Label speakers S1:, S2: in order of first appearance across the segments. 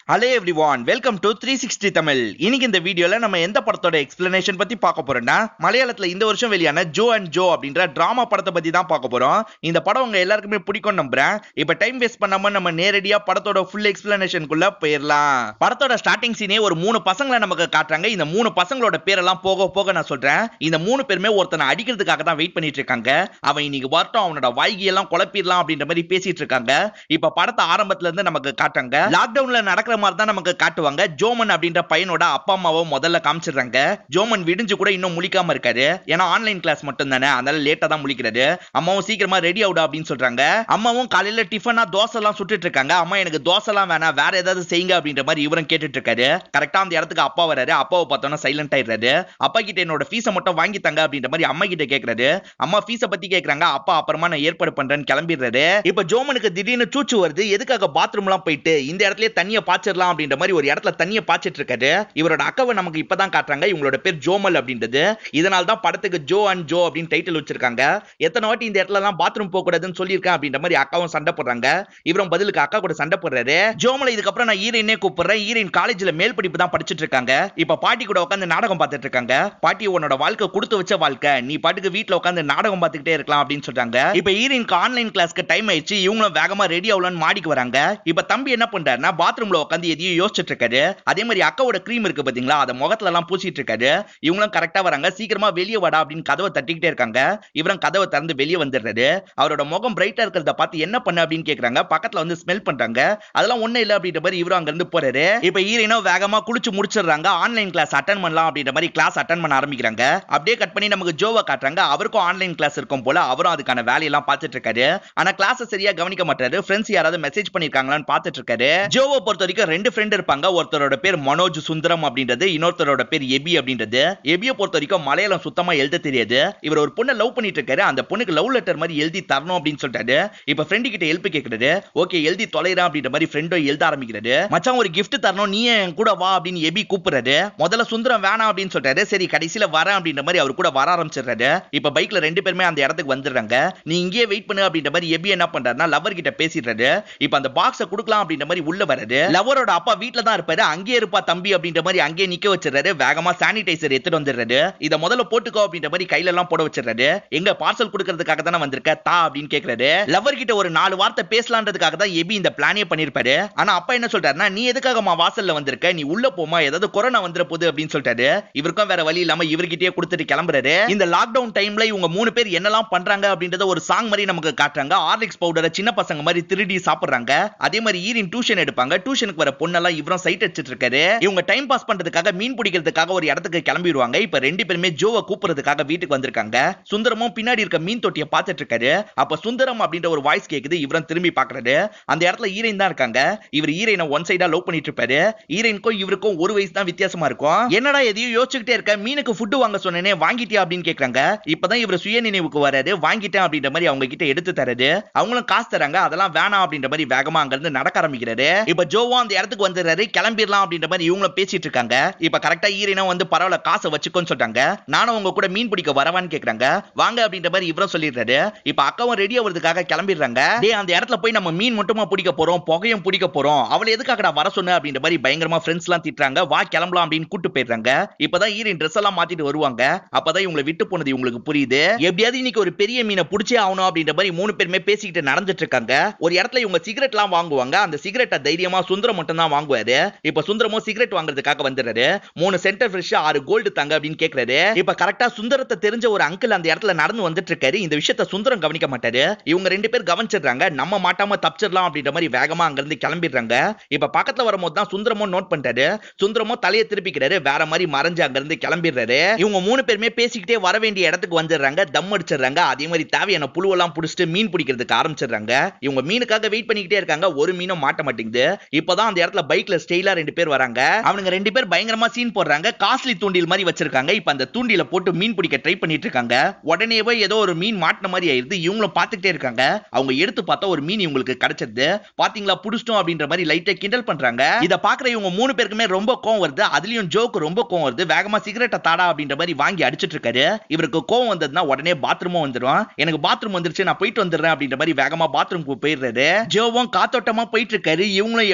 S1: hello everyone welcome to three sixty Tamil இன்னைக்கு இந்த வீடியோல நம்ம எந்த படத்தோட எக்ஸ்பிளனேஷன் பத்தி பார்க்க போறோம்னா மலையாளத்துல இந்த வருஷம் வெளியான ஜோ அண்ட் ஜோ அப்படின்ற டிராமா படத்தை பத்தி தான் பார்க்க போறோம் இந்த படம் உங்க எல்லாருக்குமே பிடிக்கும் நம்புறேன் இப்ப டைம் வேஸ்ட் பண்ணாம நம்ம நேரடியா படத்தோட ஃபுல் எக்ஸ்பிளனேஷனுக்குள்ள போயிடலாம் படத்தோட ஸ்டார்டிங் சீனே ஒரு மூணு பசங்களை நமக்கு காட்டுறாங்க இந்த மூணு பசங்களோட பேரெல்லாம் போக போக நான் சொல்றேன் இந்த மூணு பேருமே ஒருத்தனை அடிக்கிறதுக்காக தான் வெயிட் பண்ணிட்டு இருக்காங்க அவன் இன்னைக்கு வரட்டும் அவனோட வாய்கி எல்லாம் குழப்பிடலாம் அப்படின்ற மாதிரி பேசிட்டு இருக்காங்க இப்ப படத்தை ஆரம்பத்துல இருந்து நமக்கு காட்டுறாங்க லாக்டவுன்ல நடக்கிற மாதிரி தான் நமக்கு காட்டுவாங்க ஜோமன் அப்படின்ற பையனோட அப்பா அம்மாவை முதல்ல காமிச்சிடுறாங்க ஜோமன் விடிஞ்சு கூட இன்னும் முழிக்காம இருக்காரு ஏன்னா ஆன்லைன் கிளாஸ் மட்டும் தானே அதனால லேட்டா தான் முழிக்கிறாரு அம்மாவும் சீக்கிரமா ரெடி ஆகுடா அப்படின்னு சொல்றாங்க அம்மாவும் காலையில டிஃபனா தோசை எல்லாம் சுட்டுட்டு இருக்காங்க அம்மா எனக்கு தோசை எல்லாம் வேணாம் வேற ஏதாவது செய்யுங்க அப்படின்ற மாதிரி இவரும் கேட்டுட்டு இருக்காரு கரெக்டா அந்த இடத்துக்கு அப்பா வராரு அப்பாவை பார்த்தோன்னா சைலண்ட் ஆயிடுறாரு அப்பா கிட்ட என்னோட ஃபீஸை மட்டும் வாங்கி தங்க அப்படின்ற மாதிரி அம்மா கிட்ட கேக்குறாரு அம்மா ஃபீஸை பத்தி கேக்குறாங்க அப்பா அப்புறமா நான் ஏற்பாடு பண்றேன்னு கிளம்பிடுறாரு இப்ப ஜோமனுக்கு திடீர்னு சூச்சு வருது எதுக்காக பாத்ரூம் எல்லாம் போயிட்டு இந்த இடத்துல தண்ணியை பாய்ச்சிடலாம் அப்படின்ற மாதிரி ஒரு இடத்துல தண்ணியை பாய்ச்சிட்டு இருக்காரு இவரோட அக்காவை நமக்கு இப்பதான் காட்டுறாங்க இவங்களோட பேர் ஜோமல் அப்படின்றது இதனால தான் படத்துக்கு ஜோ அண்ட் ஜோ அப்படின்னு டைட்டில் வச்சிருக்காங்க எத்தனை வாட்டி இந்த இடத்துல எல்லாம் பாத்ரூம் போக கூடாதுன்னு சொல்லியிருக்கேன் அப்படின்ற மாதிரி அக்காவும் சண்டை போடுறாங்க இவரும் பதிலுக்கு அக்கா கூட சண்டை போடுறாரு ஜோமலை இதுக்கப்புறம் நான் ஈரனே கூப்பிடுறேன் ஈரன் காலேஜ்ல மேல் படிப்பு தான் படிச்சிட்டு இருக்காங்க இப்ப பாட்டி கூட உட்காந்து நாடகம் பார்த்துட்டு இருக்காங்க பாட்டி உன்னோட வாழ்க்கை கொடுத்து வச்ச வாழ்க்கை நீ பாட்டுக்கு வீட்ல உட்காந்து நாடகம் பார்த்துக்கிட்டே இருக்கலாம் அப்படின்னு சொல்றாங்க இப்ப ஈரனுக்கு ஆன்லைன் கிளாஸ்க்கு டைம் ஆயிடுச்சு இவங்களும் வேகமா ரெடி ஆகலாம்னு மாடிக்கு வராங்க இப்ப தம்பி என்ன பண்றாருன்னா பாத்ரூம்ல உட்காந்து எதையும் யோசிச்சுட்டு இருக்காரு அதே மாதிரி அக்காவோட க்ரீம் இருக்கு பாத்தீங்களா அதை முகத்துல எல்லாம் பூசிட்டு இருக்காரு இவங்களும் கரெக்டா வராங்க சீக்கிரமா வெளியே வாடா அப்படின்னு கதவை தட்டிக்கிட்டே இருக்காங்க இவரும் கதவை திறந்து வெளியே வந்துடுறாரு அவரோட முகம் பிரைட்டா இருக்கிறத பார்த்து என்ன பண்ண அப்படின்னு கேக்குறாங்க பக்கத்துல வந்து ஸ்மெல் பண்றாங்க அதெல்லாம் ஒண்ணு இல்ல அப்படின்ற மாதிரி இவரும் அங்க இருந்து போறாரு இப்ப ஈரனோ வேகமா குளிச்சு முடிச்சிடுறாங்க ஆன்லைன் கிளாஸ் அட்டன் பண்ணலாம் அப்படின்ற மாதிரி கிளாஸ் அட்டன் பண்ண ஆரம்பிக்கிறாங்க அப்படியே கட் பண்ணி நமக்கு ஜோவை காட்டுறாங்க அவருக்கும் ஆன்லைன் கிளாஸ் இருக்கும் போல அவரும் அதுக்கான வேலையெல்லாம் பார்த்துட்டு இருக்காரு ஆனா கிளாஸ் சரியா கவனிக்க மாட்டாரு ஃப்ரெண்ட்ஸ் யாராவது மெசேஜ் பண்ணிருக்காங்களான்னு பார்த்துட்டு இருக்காரு ஜோவை பொறுத்த வரைக்கும் ரெண்டு ஃப்ரெண்ட் இருப்பாங்க ஒருத்தரோட பேர் மனோஜ் சுந்தரம் அப்படின்றது இன்னொருத்தரோட பேர் எபி அப்படின்றது எபியை பொறுத்த வரைக்கும் மலையாளம் சுத்தமா எழுத தெரியாது இவர் ஒரு பொண்ணை லவ் பண்ணிட்டு இருக்காரு அந்த பொண்ணுக்கு லவ் லெட்டர் மாதிரி எழுதி தரணும் அப்படின்னு சொல்லிட்டாரு இப்ப ஃப்ரெண்டு கிட்ட ஹெல்ப் கேக்குறாரு ஓகே எழுதி தொலைறேன் அப்படின்ற மாதிரி ஃப்ரெண்டும் எழுத ஆரம்பிக்கிறாரு மச்சான் ஒரு gift தரணும் நீ என் கூட வா அப்படின்னு எபி கூப்பிடுறாரு முதல்ல சுந்தரம் வேணாம் அப்படின்னு சொல்றாரு சரி கடைசியில வரேன் அப்படின்ற மாதிரி அவர் கூட வர ஆரம்பிச்சிடுறாரு இப்ப பைக்ல ரெண்டு பேருமே அந்த இடத்துக்கு வந்துடுறாங்க நீ இங்கேயே வெயிட் பண்ணு அப்படின்ற மாதிரி எபி என்ன பண்றாருன்னா லவர் கிட்ட பேசிடுறாரு இப்ப அந்த பாக்ஸ குடுக்கலாம் அப்படின்ற மாதிரி உள்ள வராரு லவரோட அப்பா வீட்ல தான் இருப்பாரு அங்கேயே இருப்பா தம்பி அப்படின்ற மாதிரி அங்கேயே நிக்க வச்சிடுறாரு வேகமா சானிடைசர் எடுத்துட்டு வந்துடுறாரு இத முதல்ல போட்டுக்கோ அப்படின்ற மாதிரி கையில எல்லாம் போட வச்சிடுறாரு எங்க பார்சல் கொடுக்கறதுக்காக தானே வந்திருக்க தா அப்படின்னு கேக்குறாரு லவர் கிட்ட ஒரு நாலு வார்த்தை பேசலான்றதுக்காக தான் எபி இந்த பிளானே பண்ணிருப்பாரு ஆனா அப்பா என்ன சொல்றாருன்னா நீ எதுக்காகமா வாசல்ல வந்திருக்க நீ உள்ள போமா ஏதாவது கொரோனா வந்துற போகுது அப்படின்னு சொல்லிட்டாரு இவருக்கும் வேற வழி இல்லாம இவர்கிட்டயே கொடுத்துட்டு கிளம்புறாரு இந்த லாக்டவுன் டைம்ல இவங்க மூணு பேர் என்னெல்லாம் பண்றாங்க அப்படின்றத ஒரு சாங் மாதிரி நமக்கு காட்டுறாங்க ஹார்லிக்ஸ் பவுடரை சின்ன பசங்க மாதிரி திருடி சாப்பிடுறாங்க அதே மாதிரி ஈரின் டியூஷன் எடுப்பாங்க டியூஷனுக்கு வர பொண்ணெல்லாம் இவரும் சைட் அடிச்சிட்டு இருக்காரு இவங்க டைம் பாஸ் பண்றதுக்காக மீன் பிடிக்கிறதுக்காக ஒரு இடத்துக்கு கிளம்பிடுவாங்க இப்ப ரெண்டு பேருமே ஜோவை கூப்பிடுறதுக்காக வீட்டுக்கு வந்திருக்காங்க சுந்தரமும் பின்னாடி இருக்க மீன் தொட்டியை பார்த்துட்டு இருக்காரு அப்ப சுந்தரம் அப்படின்ற ஒரு வாய்ஸ் கேக்குது இவரும் திரும்பி பாக்குறாரு அந்த இடத்துல ஈரைன் தான் இருக்காங்க இவர் ஈரைனை ஒன் சைடா லவ் பண்ணிட்டு இருப்பாரு ஈரைனுக்கும் இவருக்கும் ஒரு வயசு தான் வித்தியாசமா இருக்கும் என்னடா எதையும் யோசிச்சுக்கிட்டே இருக்க மீனுக்கு ஃபுட்டு வாங்க சொன்னேனே வாங்கிட்டியா அப்படின்னு கேக்குறாங்க இப்பதான் இவர் சுய நினைவுக்கு வராரு வாங்கிட்டேன் அப்படின்ற மாதிரி அவங்க கிட்ட எடுத்து தராரு அவங்களும் காசு தராங்க அதெல்லாம் வேணாம் அப்படின்ற மாதிரி வேகமா அங்க இருந்து நடக்க ஆரம்பிக்கிறாரு இப்ப ஜோவா அந்த இடத்துக்கு வந்துடுறாரு கிளம்பிடலாம் அப்படின்ற மாதிரி இவங்களும் பேசிட்டு இருக்காங்க இப்ப கரெக்டா ஈரனும் வந்து பரவாயில்ல காசை வச்சுக்கோன்னு சொல்றாங்க நானும் உங்க கூட மீன் பிடிக்க வரவான்னு கேக்குறாங்க வாங்க அப்படின்ற மாதிரி இவரும் சொல்லிடுறாரு இப்ப அக்காவும் ரெடி ஆகுறதுக்காக கிளம்பிடுறாங்க டேய் அந்த இடத்துல போய் நம்ம மீன் மட்டுமா பிடிக்க போறோம் புகையும் பிடிக்க போறோம் அவளை எதுக்காகடா வர சொன்ன அப்படின்ற மாதிரி பயங்கரமா ஃப்ரெண்ட்ஸ் எல்லாம் திட்டுறாங்க வா கிளம்பலாம் அப்படின்னு கூட்டு போயிடுறாங்க இப்பதான் ஈரின் ட்ரெஸ் எல்லாம் மாத்திட்டு வருவாங்க அப்பதான் இவங்களை விட்டு போனது இவங்களுக்கு புரியுது எப்படியாவது இன்னைக்கு ஒரு பெரிய மீனை பிடிச்சே ஆகணும் அப்படின்ற மாதிரி மூணு பேருமே பேசிக்கிட்டு நடந்துட்டு இருக்காங்க ஒரு இடத்துல இவங்க சிகரெட் எல்லாம் வாங்குவாங்க அந்த சிகரெட்டை தைரியமா சுந்தரம் மட்டும் தான் வாங்குவாரு இப்ப சுந்தரமும் சிகரெட் வாங்குறதுக்காக வந்துடுறாரு மூணு சென்டர் ஃப்ரெஷ் ஆறு கோல்டு தாங்க அப்படின்னு கேக்குறாரு இப்ப கரெக்டா சுந்தரத்தை தெரிஞ்ச ஒரு அங்கிள் அந்த இடத்துல நடந்து வந்துட்டு இருக்காரு இந்த விஷயத்த சுந்தரம் கவனிக்க மாட்டாரு இவங்க ரெண்டு பேர் கவனிச்சிடுறாங்க நம்ம மாட்டாம தப்பிச்சிடலாம் அப்படின்ற மாதிரி வேகமா அங்க இருந்து கிளம்பிடுறாங்க இப்ப பக்கத்துல வரும்போது தான் சுந்தரமும் நோட் பண்ணிட்டாரு சுந்தரமும் தலையை திருப்பிக்கிறாரு வேற மாதிரி மறைஞ்சு அங்க இருந்து கிளம்பிடுறாரு இவங்க மூணு பேருமே பேசிக்கிட்டே வர வேண்டிய இடத்துக்கு வந்துடுறாங்க தம் அடிச்சிடுறாங்க அதே மாதிரி தேவையான புழுவெல்லாம் புடிச்சிட்டு மீன் பிடிக்கிறதுக்கு ஆரம்பிச்சிடுறாங்க இவங்க மீனுக்காக வெயிட் பண்ணிக்கிட்டே இருக்காங்க ஒரு மீனும் மாட்ட மாட்டேங்குது இப்பதான் அந்த இடத்துல பைக்ல ஸ்டைலா ரெண்டு பேர் வராங்க அவனுங்க ரெண்டு பேர் பயங்கரமா சீன் போடுறாங்க காஸ்ட்லி தூண்டில் மாதிரி வச்சிருக்காங்க இப்ப அந்த தூண்டில போட்டு மீன் பிடிக்க ட்ரை பண்ணிட்டு இருக்காங்க உடனேவே ஏதோ ஒரு மீன் மாட்டின மாதிரி ஆயிருது இவங்களும் பார்த்துக்கிட்டே இருக்காங்க அவங்க எடுத்து பார்த்தா ஒரு மீன் இவங்களுக்கு கிடைச்சது பாத்தீங்களா புடிச்சிட்டோம் அப்படின்ற மாதிரி லைட்டா கிண்டல் பண்றாங்க இத பாக்குற இவங்க மூணு பேருக்குமே ரொம்ப கோவம் வருது அதுலயும் ஜோக்கு ரொம்ப கோவம் வருது வேகமா சிகரெட்டை தாடா அப்படின்ற மாதிரி வாங்கி அடிச்சிட்டு இருக்காரு இவருக்கு கோவம் வந்ததுன்னா உடனே பாத்ரூமும் வந்துடும் எனக்கு பாத்ரூம் வந்துருச்சு நான் போயிட்டு வந்துடுறேன் அப்படின்ற மாதிரி வேகமா பாத்ரூம்க்கு போயிடுறாரு ஜோவும் காத்தோட்டமா போயிட்டு இருக்காரு இவங்களும் எப்படியாவது மீன்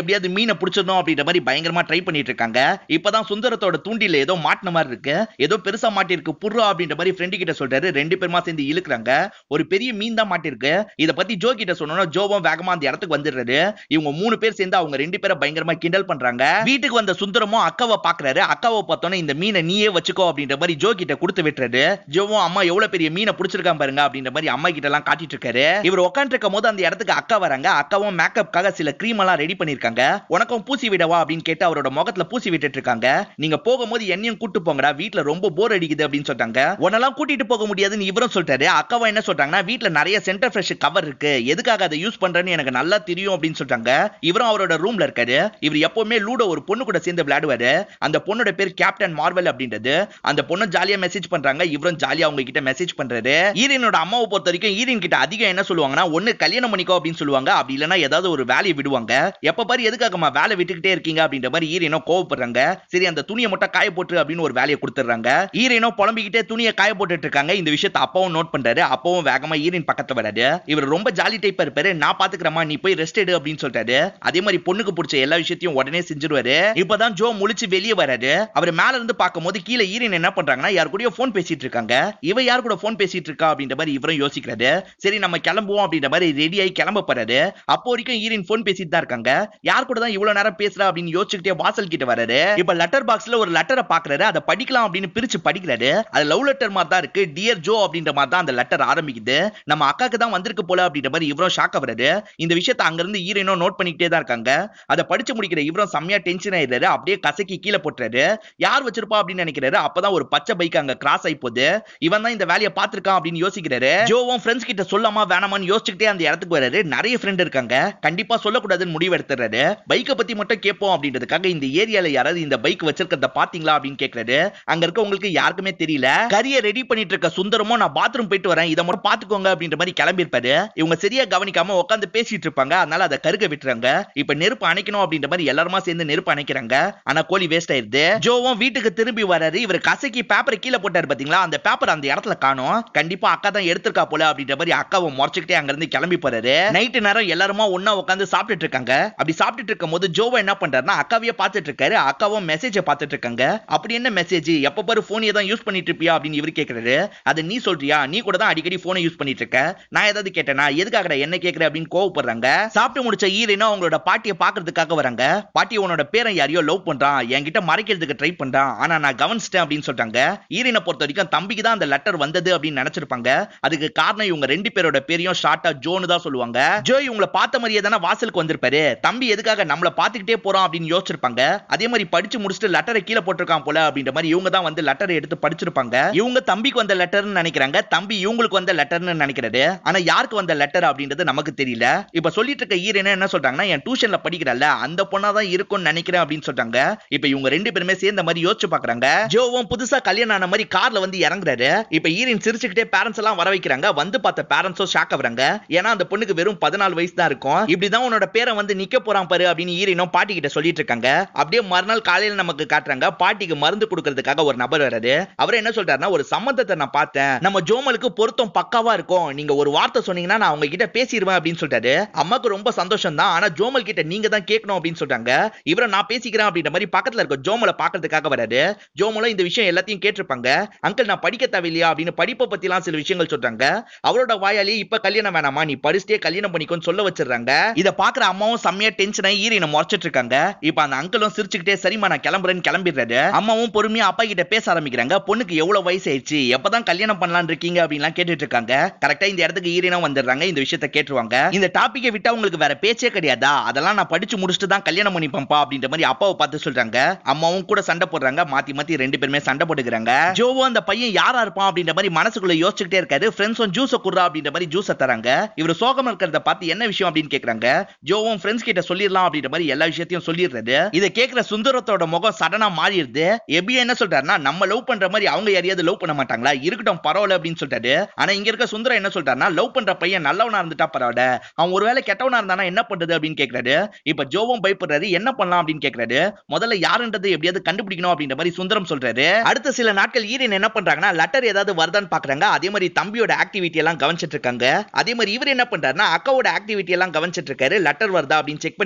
S1: மீனை பிடிச்சிடணும் அப்படின்ற மாதிரி பயங்கரமா ட்ரை பண்ணிட்டு இருக்காங்க இப்பதான் சுந்தரத்தோட தூண்டில ஏதோ மாட்டின மாதிரி இருக்கு ஏதோ பெருசா மாட்டிருக்கு புர்ரா அப்படின்ற மாதிரி ஃப்ரெண்டு கிட்ட சொல்றாரு ரெண்டு பேருமா சேர்ந்து இழுக்கிறாங்க ஒரு பெரிய மீன் தான் மாட்டிருக்கு இத பத்தி ஜோ கிட்ட சொன்னோம்னா ஜோவும் வேகமா அந்த இடத்துக்கு வந்துடுறாரு இவங்க மூணு பேர் சேர்ந்து அவங்க ரெண்டு பேரை பயங்கரமா கிண்டல் பண்றாங்க வீட்டுக்கு வந்த சுந்தரமும் அக்காவை பாக்குறாரு அக்காவை பார்த்தோன்னே இந்த மீனை நீயே வச்சுக்கோ அப்படின்ற மாதிரி ஜோ கிட்ட கொடுத்து விட்டுறாரு ஜோவும் அம்மா எவ்வளவு பெரிய மீனை பிடிச்சிருக்கான் பாருங்க அப்படின்ற மாதிரி அம்மா கிட்ட எல்லாம் காட்டிட்டு இருக்காரு இவர் உட்காந்து இருக்கும் போது அந்த இடத்துக்கு அக்கா வராங்க அக்காவும் மேக்கப்காக சில கிரீம் எல்லாம் ரெடி பண்ணிருக்காங்க உனக்கும் பூசி விடவா அப்படின்னு கேட்டு அவரோட முகத்துல பூசி விட்டுட்டு இருக்காங்க நீங்க போகும்போது என்னையும் கூட்டு போங்கடா வீட்ல ரொம்ப போர் அடிக்குது அப்படின்னு சொல்றாங்க உன்னெல்லாம் கூட்டிட்டு போக முடியாதுன்னு இவரும் சொல்றாரு அக்காவும் என்ன சொல்றாங்கன்னா வீட்ல நிறைய சென்டர் ஃப்ரெஷ் கவர் இருக்கு எதுக்காக அதை யூஸ் பண்றேன்னு எனக்கு நல்லா தெரியும் அப்படின்னு சொல்றாங்க இவரும் அவரோட ரூம்ல இருக்காரு இவர் எப்பவுமே லூடோ ஒரு பொண்ணு கூட சேர்ந்து விளையாடுவாரு அந்த பொண்ணோட பேர் கேப்டன் மார்வல் அப்படின்றது அந்த பொண்ணு ஜாலியா மெசேஜ் பண்றாங்க இவரும் ஜாலியா அவங்க கிட்ட மெசேஜ் பண்றாரு ஈரனோட அம்மாவை பொறுத்த வரைக்கும் ஈரன் கிட்ட அதிகம் என்ன சொல்லுவாங்கன்னா ஒண்ணு கல்யாணம் பண்ணிக்கோ அப்படின்னு சொல்லுவாங்க அப்படி இல்லைன்னா ஏதாவது ஒரு வேலையை விடுவாங்க எப்ப பாரு எதுக்காகமா வேலை விட்டுக்கிட்டே இருக்கீங்க அப்படின்ற மாதிரி ஈரனோ கோவப்படுறாங்க சரி அந்த துணியை மட்டும் காய போட்டு அப்படின்னு ஒரு வேலையை கொடுத்துறாங்க ஈரனோ புலம்பிக்கிட்டே துணியை காய போட்டுட்டு இருக்காங்க இந்த விஷயத்தை அப்பாவும் நோட் பண்றாரு அப்பவும் வேகமா ஈரின் பக்கத்துல வராரு இவர் ரொம்ப ஜாலி டைப்பா இருப்பாரு நான் பாத்துக்கிறேமா நீ போய் ரெஸ்ட் எடு அப்படின்னு சொல்றாரு அதே மாதிரி பொண்ணுக்கு பிடிச்ச எல்லா விஷயத்தையும் உடனே செஞ்சிருவாரு இப்பதான் ஜோ முழிச்சு வெளியே வராரு அவர் மேல இருந்து பார்க்கும்போது கீழே ஈரின் என்ன பண்றாங்கன்னா யார் கூடயோ போன் பேசிட்டு இருக்காங்க இவ யார் கூட போன் பேசிட்டு இருக்கா அப்படின்ற மாதிரி இவரும் யோசிக்கிறாரு சரி நம்ம கிளம்புவோம் அப்படின்ற மாதிரி ரெடி ஆகி கிளம்ப போறாரு அப்போ வரைக்கும் ஈரின் போன் பேசிட்டு தான் இருக்காங்க யார் கூட தான் இவ்வளவு நேரம் பேசுறா அப்படின்னு யோசிச்சுக்கிட்டே வாசல் கிட்ட வராரு இப்ப லெட்டர் பாக்ஸ்ல ஒரு லெட்டரை பாக்குறாரு அதை படிக்கலாம் அப்படின்னு பிரிச்சு படிக்கிறாரு அது லவ் லெட்டர் மாதிரி தான் இருக்கு டியர் ஜோ அப்படின்ற மாதிரி தான் அந்த லெட்டர் ஆரம்பிக்குது நம்ம அக்காக்கு தான் வந்திருக்கு போல அப்படின்ற மாதிரி இவரும் ஷாக் ஆகுறாரு இந்த விஷயத்தை அங்கிருந்து ஈரனும் நோட் பண்ணிக்கிட்டே தான் இருக்காங்க அதை படிச்சு முடிக்கிற இவரும் செம்மையா டென்ஷன் ஆயிடுறாரு அப்படியே கசக்கி கீழே போட்டுறாரு யார் வச்சிருப்பா அப்படின்னு நினைக்கிறாரு அப்பதான் ஒரு பச்சை பைக் அங்க கிராஸ் ஆகி போகுது இவன் தான் இந்த வேலையை பார்த்திருக்கான் அப்படின்னு யோசிக்கிறாரு ஜோவும் ஃப்ரெண்ட்ஸ் கிட்ட சொல்லாமா வேணாமான்னு யோசிச்சுக்கிட்டே அந்த இடத்துக்கு வராரு நிறைய ஃப்ரெண்ட் இருக்காங்க கண்டிப்பா சொல்லக்கூடாதுன்னு முடிவு எடுத்துறாரு பைக்கை பத்தி மட்டும் கேட்போம் அப்படின்றதுக்காக இந்த ஏரியால யாராவது இந்த பைக் வச்சிருக்கிறத பாத்தீங்களா அப்படின்னு கேக்குறாரு அங்க இருக்கவங்களுக்கு யாருக்குமே தெரியல கரிய ரெடி பண்ணிட்டு இருக்க சுந்தரமும் நான் பாத்ரூம் போயிட்டு வரேன் இதை மட்டும் பாத்துக்கோங்க அப்படின்ற மாதிரி கிளம்பியிருப்பாரு இவங்க சரியா கவனிக்காம உட்காந்து பேசிட்டு இருப்பாங்க அதனால அதை கருக விட்டுறாங்க இப்ப நெருப்பு அணைக்கணும் அப்படின்ற மாதிரி எல்லாருமா சேர்ந்து நெருப்பு அணைக்கிறாங்க ஆனா கோழி வேஸ்ட் ஆயிருது ஜோவும் வீட்டுக்கு திரும்பி வராரு இவர் கசக்கி பேப்பரை கீழே போட்டாரு பாத்தீங்களா அந்த பேப்பர் அந்த இடத்துல காணும் கண்டிப்பா அக்கா தான் எடுத்திருக்கா போல அப்படின்ற மாதிரி அக்காவை முறைச்சுக்கிட்டே அங்க இருந்து கிளம்பி போறாரு நைட்டு நேரம் எல்லாருமா ஒன்னா உட்காந்து சாப்பிட்டுட்டு இருக்காங்க அப்படி சாப்பிட்டுட்டு இருக்கும் போது ஜோவா என்ன பண்றாருன்னா அக்காவையே பார்த்துட்டு இருக்காரு அக்காவும் மெசேஜை பார்த்துட்டு இருக்காங்க அப்படி என்ன மெசேஜ் எப்ப பாரு போனையே தான் யூஸ் பண்ணிட்டு இருப்பியா அப்படின்னு இவர் கேக்குறாரு அது நீ சொல்றியா நீ கூட தான் அடிக்கடி போனை யூஸ் பண்ணிட்டு இருக்க நான் ஏதாவது கேட்டேனா எதுக்காக என்ன கேக்குற அப்படின்னு கோவப்படுறாங்க சாப்பிட்டு முடிச்ச ஈரனும் அவங்களோட பாட்டியை பாக்குறதுக்காக வராங்க பாட்டி உன்னோட பேரன் யாரையோ லவ் பண்றான் என்கிட்ட மறைக்கிறதுக்கு ட்ரை பண்றான் ஆனா நான் கவனிச்சிட்டேன் அப்படின்னு சொல்றாங்க ஈரனை பொறுத்த வரைக்கும் தம்பிக்கு தான் அந்த லெட்டர் வந்தது அப்படின்னு நினைச்சிருப்பாங்க அதுக்கு காரணம் இவங்க ரெண்டு பேரோட பேரையும் ஷார்ட்டா ஜோனு தான் சொல்லுவாங்க ஜோ இவங்களை பார்த்த மாதிரியே தானே வாசலுக்கு வந்திருப்பாரு தம்பி எதுக்காக நம்மள பாத்துக்கிட்டே போறோம் அப்படின்னு யோசிச்சிருப்பாங்க அதே மாதிரி படிச்சு முடிச்சுட்டு லெட்டரை கீழே போட்டிருக்கான் போல அப்படின்ற மாதிரி இவங்க தான் வந்து லெட்டரை எடுத்து படிச்சிருப்பாங்க இவங்க தம்பிக்கு வந்த லெட்டர்னு நினைக்கிறாங்க தம்பி இவங்களுக்கு வந்த லெட்டர்னு நினைக்கிறாரு ஆனா யாருக்கு வந்த லெட்டர் அப்படின்றது நமக்கு தெரியல இப்ப சொல்லிட்டு இருக்க ஈரன் என்ன சொல்றாங்கன்னா என் டியூஷன்ல படிக்கிறல்ல அந்த பொண்ணா தான் இருக்கும்னு நினைக்கிறேன் அப்படின்னு சொல்றாங்க இப்ப இவங்க ரெண்டு பேருமே சேர்ந்த மாதிரி யோசிச்சு பாக்குறாங்க ஜோவும் புதுசா கல்யாணம் ஆன மாதிரி கார்ல வந்து இறங்குறாரு இப்ப ஈரன் சிரிச்சுக்கிட்டே பேரண்ட்ஸ் எல்லாம் வர வைக்கிறாங்க வந்து பார்த்த பேரண்ட்ஸும் ஷாக் ஆகுறாங்க ஏன்னா அந்த பொண்ணுக்கு வெறும் பதினாலு வயசு தான் இருக்கும் இப்படிதான் உன்னோட பேரை வந்து நிக்க போறான் பாரு அப்படின்னு ஈரனும் பாட்டி கிட்ட சொல்லிட்டு இருக்காங்க அப்படியே மறுநாள் காலையில நமக்கு காட்டுறாங்க பாட்டிக்கு மருந்து கொடுக்கறதுக்காக ஒரு நபர் வராரு அவர் என்ன சொல்றாருன்னா ஒரு சம்பந்தத்தை நான் பார்த்தேன் நம்ம ஜோமலுக்கு பொருத்தம் பக்காவா இருக்கும் நீங்க ஒரு வார்த்தை சொன்னீங்கன்னா நான் அவங்க கிட்ட பேசிடுவேன் அப்படின்னு சொல்லிட்டாரு அம்மாக்கு ரொம்ப சந்தோஷம் தான் ஆனா ஜோமல் கிட்ட நீங்க தான் கேட்கணும் அப்படின்னு சொல்றாங்க இவரை நான் பேசிக்கிறேன் அப்படின்ற மாதிரி பக்கத்துல இருக்க ஜோமலை பாக்குறதுக்காக வராரு ஜோமலும் இந்த விஷயம் எல்லாத்தையும் கேட்டிருப்பாங்க அங்கிள் நான் படிக்க தேவையில்லையா அப்படின்னு படிப்பை பத்திலாம் சில விஷயங்கள் சொல்றாங்க அவரோட வாயாலே இப்ப கல்யாணம் வேணாமா நீ படிச்சுட்டே கல்யாணம் பண்ணிக்கோன்னு சொல்ல வச்சிடுறாங்க இத பாக்குற அம்மாவும் செம்மையா டென்ஷன் ஆகி ஈரினை முறைச்சிட்டு இருக்காங்க இப்ப அந்த அங்கிளும் சிரிச்சுக்கிட்டே சரிம்மா நான் கிளம்புறேன்னு கிளம்பிடுறாரு அம்மாவும் பொறுமையா அப்பா கிட்ட பேச ஆரம்பிக்கிறாங்க பொண்ணுக்கு எவ்வளவு வயசு ஆயிடுச்சு எப்பதான் கல்யாணம் பண்ணலாம்னு இருக்கீங்க அப்படின்லாம் கேட்டுட்டு இருக்காங்க கரெக்டா இந்த இடத்துக்கு ஈரினும் வந்துடுறாங்க இந்த விஷயத்த கேட்டுருவாங்க இந்த டாபிக்கை விட்டா உங்களுக்கு வேற பேச்சே கிடையாதா அதெல்லாம் நான் படிச்சு முடிச்சுட்டு தான் கல்யாணம் பண்ணிப்பேன்ப்பா அப்படின்ற மாதிரி அப்பாவை பார்த்து சொல்றாங்க அம்மாவும் கூட சண்டை போடுறாங்க மாத்தி மாத்தி ரெண்டு பேருமே சண்டை போட்டுக்கிறாங்க ஜோவோ அந்த பையன் யாரா இருப்பான் அப்படின்ற மாதிரி மனசுக்குள்ள யோசிச்சுக்கிட்டே இருக்காரு ஃப்ரெண்ட்ஸும் ஜூஸ குடுறா அப்படின்ற மாதிரி ஜூஸ தராங்க இவர் சோகமா இருக்கிறத பார்த்து என்ன விஷயம் அப்படின்னு கேக்குறாங்க ஜோவும் ஃப்ரெண்ட்ஸ் கிட்ட சொல்லிடலாம் அப்படின்ற மாதிரி எல்லா விஷயத்தையும் சொல்லிடுறது இதை கேக்குற சுந்தரத்தோட முகம் சடனா மாறிடுது எபி என்ன சொல்றாருன்னா நம்ம லவ் பண்ற மாதிரி அவங்க யாரையாவது லவ் பண்ண மாட்டாங்களா இருக்கட்டும் பரவாயில்ல அப்படின்னு சொல்லிட்டாரு ஆனா இங்க இருக்க சுந்தரம் என்ன சொல்றாருன்னா லவ் பண்ற பையன் நல்லவனா இருந்துட்டா பரவாயில்ல அவன் ஒருவேளை கெட்டவனா இருந்தானா என்ன பண்றது அப்படின்னு கேக்குறாரு இப்ப ஜோவும் பயப்படுறாரு என்ன பண்ணலாம் அப்படின்னு கேக்குறாரு முதல்ல யாருன்றது எப்படியாவது கண்டுபிடிக்கணும் அப்படின்ற மாதிரி சுந்தரம் சொல்றாரு அடுத்த சில நாட்கள் ஈரன் என்ன பண்றாங்கன்னா லெட்டர் ஏதாவது வருதான்னு பாக்குறாங்க அதே மாதிரி தம்பியோட ஆக்டிவிட்டி எல்லாம் கவனிச்சிட்டு இருக்காங்க அதே மாதிரி இவர் என்ன பண்றாருன்னா அக்காவோட ஆக்டிவிட்டி எல்லாம் கவனிச்சிட்டு இருக்காரு லெட்டர் வருதா அப்படின்னு செக் பண்ணிட்டு இருக்காரு